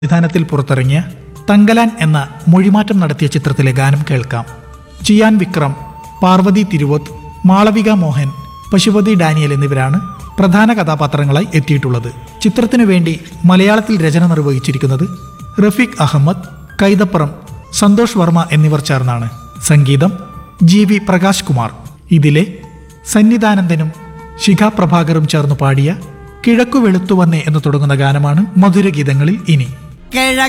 സംവിധാനത്തിൽ പുറത്തിറങ്ങിയ തങ്കലാൻ എന്ന മൊഴിമാറ്റം നടത്തിയ ചിത്രത്തിലെ ഗാനം കേൾക്കാം ചിയാൻ വിക്രം പാർവതി തിരുവോത്ത് മാളവിക മോഹൻ പശുപതി ഡാനിയൽ എന്നിവരാണ് പ്രധാന കഥാപാത്രങ്ങളായി എത്തിയിട്ടുള്ളത് ചിത്രത്തിനു വേണ്ടി മലയാളത്തിൽ രചന നിർവഹിച്ചിരിക്കുന്നത് റഫീഖ് അഹമ്മദ് കൈതപ്പുറം സന്തോഷ് വർമ്മ എന്നിവർ ചേർന്നാണ് സംഗീതം ജി വി പ്രകാശ് കുമാർ ഇതിലെ സന്നിധാനന്ദനും ശിഖ പ്രഭാകറും ചേർന്ന് പാടിയ കിഴക്കു വെളുത്തുവന്നേ എന്ന് തുടങ്ങുന്ന ഗാനമാണ് മധുരഗീതങ്ങളിൽ ഇനി കിഴ